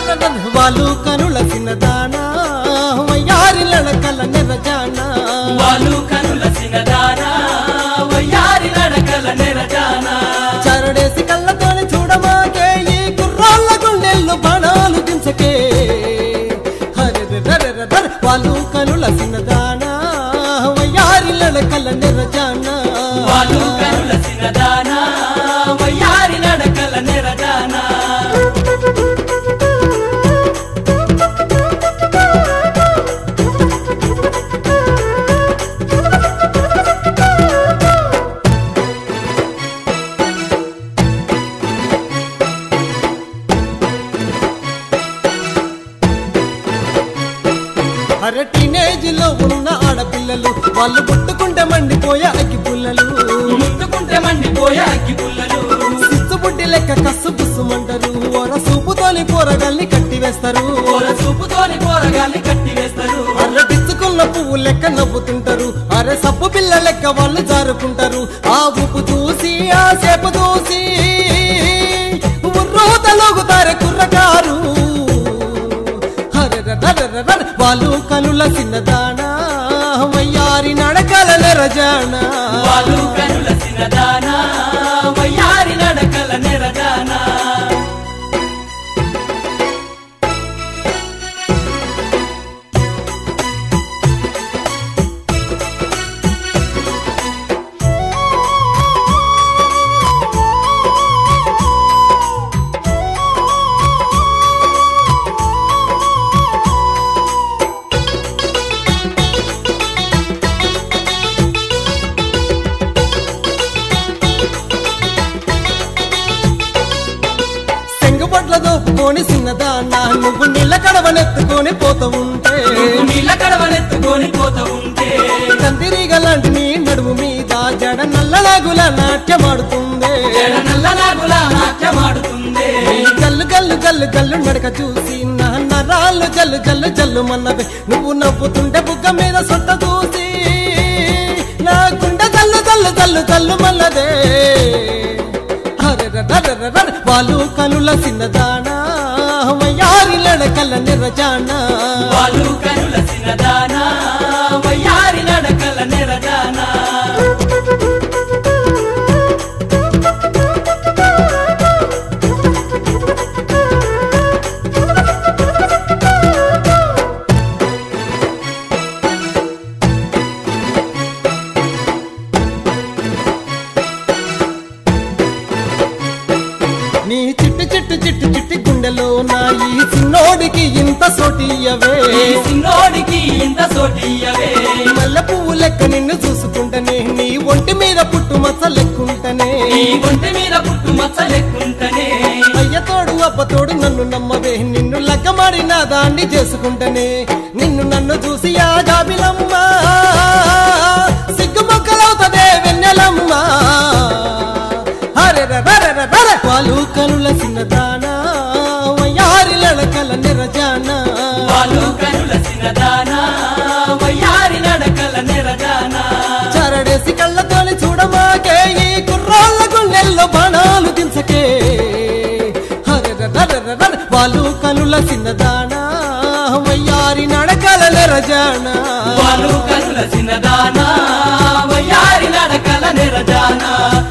వాళ్ళు కనుల చిన్నదానా వయ్యారి నడకల నెరజానా వాళ్ళు కనుల సినదానా వయ్యారి నడకల నెరజానా చరడేసి కళ్ళతోని చూడమాకే ఈ కుర్రాళ్ళ గుండెల్లో బాణాలు దించకే హరెరెరెరెరెరె. వాళ్ళు కనుల చిన్నదానా వయ్యారి నడకల నెరజానా వాళ్ళు కనుల సినదానా వయ్యారి నడకల నెరజానా అరే టీనేజ్ లో ఉన్న ఆడపిల్లలు వాళ్ళు పుట్టుకుంటే మండిపోయే అగ్గి పుల్లలు ముట్టుకుంటే మండిపోయే అగ్గి పుల్లలు సిత్తు బుడ్డి లెక్క కస్సు బుస్సుమంటారు ఓర సూపుతోని పోరగాల్ని కట్టి వేస్తారు పోర చూపుతోని పోరగాల్ని కట్టి వేస్తారు అర్ర పిచ్చుకున్న పువ్వు లెక్క నవ్వుతుంటారు అరే సబ్బు పిల్ల లెక్క వాళ్ళు జారుకుంటారు ఆ ఉప్పు చూసి ఆ సేపు చూసి ఉర్రూతలోగుతారే కుర్రకారు హరెరెరెరెరెరె. వాళ్ళు కనుల చిన్నదానా వయ్యారి నడకల నెరజానా వాళ్ళు కనుల సినదానా వయ్యారి నడకల నెరజానా సెంగుబొట్ల దోపుకొని చిన్నదానా నువ్వు నీళ్ళ కడవనెత్తుకొని పోతూ ఉంటే నీళ్ళ కడవనెత్తుకొని పోత ఉంటే కందిరీగ లాంటి నీ నడుము మీద జడ నల్లలాగుల నాట్యమాడుతుంది జడ నల్ల నాగుల నాట్యమాడుతుంది నీ గల్లు గల్లు గల్లు గల్లు నడక చూసి నా నరాళ్ళు జల్లు జల్లు జల్లు మన్నవే నువ్వు నవ్వుతుంటే బుగ్గ మీద సొట్ట చూసి నా గుండె జల్లు జల్లు జల్లు జల్లు మల్లదే హరెరెరెరెరెరె. వాళ్ళు కనుల చిన్నదానా వయ్యారి నడకల నిరజానా వాళ్ళు కనుల సినదానా వయ్యారి నడకల నెరజానా నీ చిట్టు చిట్టు చిట్టు చిట్టి గుండెలో నా ఈ చిన్నోడికి ఇంత సోటియవే ఈ సిన్నోడికి ఇంత సోటియవే మల్లె పువ్వు లెక్క నిన్ను చూసుకుంటనే నీ ఒంటి మీద పుట్టు మచ్చ లెక్కుంటనే ఈ ఒంటి మీద పుట్టు మచ్చ లెక్కుంటనే అయ్యతోడు అబ్బతోడు నన్ను నమ్మవే నిన్ను లగ్గమాడి నా దాన్ని చేసుకుంటనే నిన్ను నన్ను చూసి ఆ జాబిలమ్మ సిగ్గు మొక్కలవుతదే వెన్నెలమ్మ హరెరెరెరెరెరె. వాళ్ళు కనుల చిన్నదానా వయ్యారి లడకల నిరజానా వాళ్ళు కనుల సినదానా వయ్యారి నడకల నెరజానా చరడేసి కళ్ళతోని చూడమాకే ఈ కుర్రాళ్ళ గుండెల్లో బాణాలు దించకే హరెరెరెరెరెరె. వాళ్ళు కనుల చిన్నదానా వయ్యారి నడకల నెరజానా వాళ్ళు కనుల సినదానా వయ్యారి నడకల నెరజానా